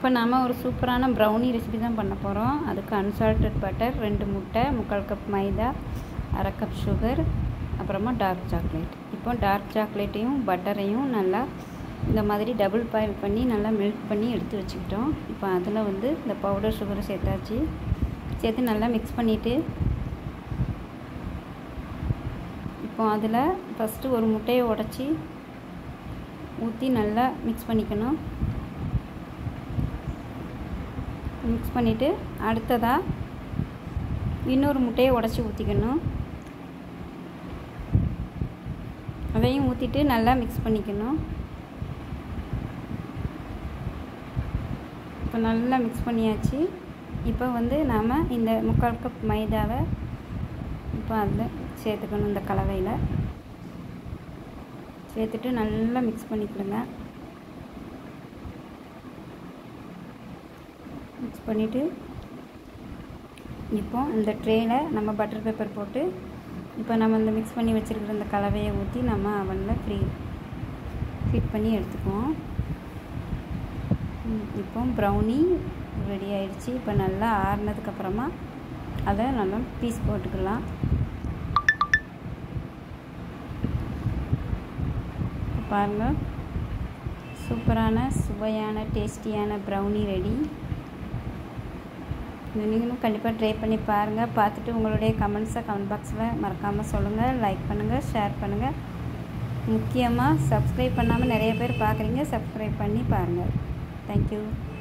இப்போ நாம் ஒரு சூப்பரான ப்ரௌனி ரெசிபி தான் பண்ண போகிறோம் அதுக்கு அன்சால்டட் பட்டர் ரெண்டு முட்டை முக்கால் கப் மைதா அரை கப் சுகர் அப்புறமா டார்க் சாக்லேட் இப்போ டார்க் சாக்லேட்டையும் பட்டரையும் நல்லா இந்த மாதிரி டபுள் பாயில் பண்ணி நல்லா மெல்ட் பண்ணி எடுத்து வச்சுக்கிட்டோம் இப்போ அதில் வந்து இந்த பவுடர் சுகரை சேர்த்தாச்சு சேர்த்து நல்லா மிக்ஸ் பண்ணிவிட்டு இப்போ அதில் ஃபஸ்ட்டு ஒரு முட்டையை உடச்சி ஊற்றி நல்லா மிக்ஸ் பண்ணிக்கணும் மிக்ஸ் பண்ணிவிட்டு அடுத்ததாக இன்னொரு முட்டையை உடச்சி ஊற்றிக்கணும் அதையும் ஊற்றிட்டு நல்லா மிக்ஸ் பண்ணிக்கணும் இப்போ நல்லா மிக்ஸ் பண்ணியாச்சு இப்போ வந்து நாம் இந்த முக்கால் கப் மைதாவை இப்போ அதில் சேர்த்துக்கணும் இந்த கலவையில் சேர்த்துட்டு நல்லா மிக்ஸ் பண்ணிக்கிடுங்க மிக்ஸ் பண்ணிவிட்டு இப்போ இந்த ட்ரேயில் நம்ம பட்டர் பேப்பர் போட்டு இப்போ நம்ம இந்த மிக்ஸ் பண்ணி வச்சுருக்கிற இந்த கலவையை ஊற்றி நம்ம அவனில் ஃப்ரீ ஃபிட் பண்ணி எடுத்துக்குவோம் இப்போ ப்ரௌனி ரெடி ஆயிடுச்சு இப்போ நல்லா ஆறுனதுக்கப்புறமா அதை நம்ம பீஸ் போட்டுக்கலாம் பாருங்கள் சூப்பரான சுவையான டேஸ்டியான ப்ரௌனி ரெடி நீங்களும் கண்டிப்பாக ட்ரை பண்ணி பாருங்கள் பார்த்துட்டு உங்களுடைய கமெண்ட்ஸை கமெண்ட் பாக்ஸில் மறக்காமல் சொல்லுங்கள் லைக் பண்ணுங்கள் ஷேர் பண்ணுங்கள் முக்கியமாக சப்ஸ்கிரைப் பண்ணாமல் நிறைய பேர் பார்க்குறீங்க சப்ஸ்கிரைப் பண்ணி பாருங்கள் தேங்க்யூ